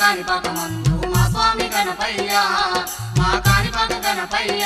కాణిపాక మందు మా స్వామి గణపయ్య మా కాణిపాక గణపయ్య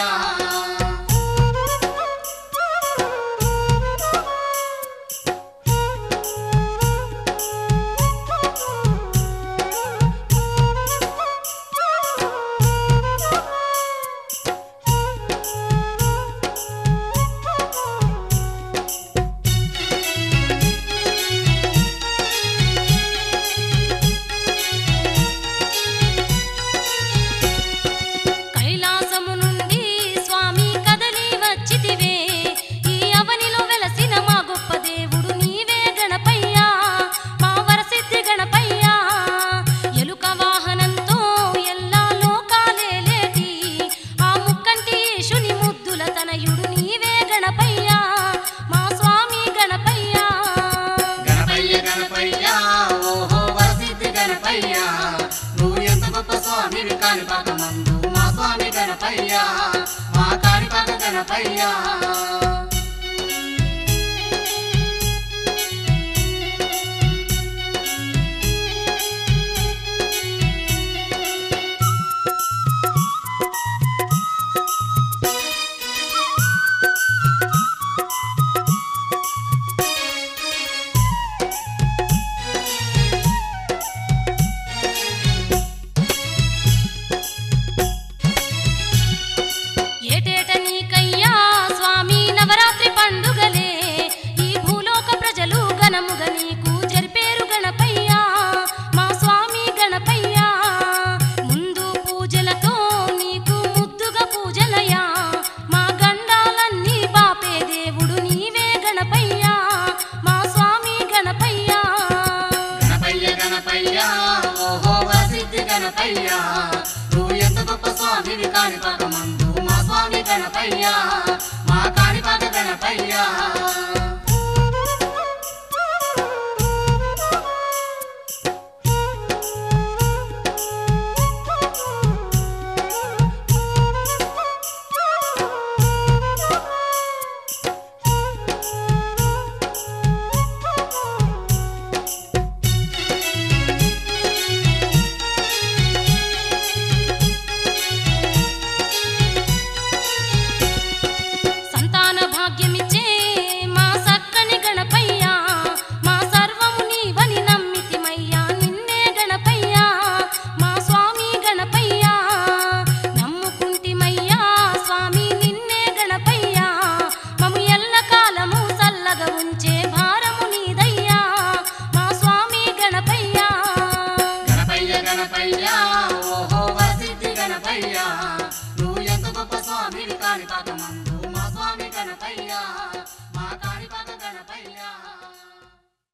కైలాసము నుండి స్వామి కదలి వచ్చితివే ఈ అవనిలో వెలసిన మా గొప్ప దేవుడు నీవే గణపయ్యా మా వరసిద్ధి గణపయ్యా ఎలుక వాహనంతో ఎల్లా లోకాలేలేటి ఆ ముక్కంటి ఈశుని ముద్దుల తనయుడు నీవే గణపయ్యా మా స్వామి గణపయ్యా గణపయ్య గణపయ్య ఓహో వరసిద్ధి గణపయ్య నువ్వు ఎంత గొప్ప స్వామివి కాణిపాక మందు మా స్వామి గణపయ్య మా కాణిపాక గణపయ్య ఏటేట నీకయ్యా స్వామి నవరాత్రి పండుగలే ఈ భూలోక ప్రజలు ఘనముగ నీకు జరిపేరు గణపయ్యా మా స్వామి గణపయ్యా ముందు పూజలతో నీకు ముద్దుగా పూజలయ్యా మా గండాలన్నీ బాపే దేవుడు నీవే గణపయ్యా మా స్వామి గణపయ్యా గణపయ్య గణపయ్య ఓహో వరసిద్ధి గణపయ్య నువ్వు ఎంత గొప్ప స్వామివి కాణిపాక మందు మా స్వామి గణపయ్య మా కాణిపాక గణపయ్య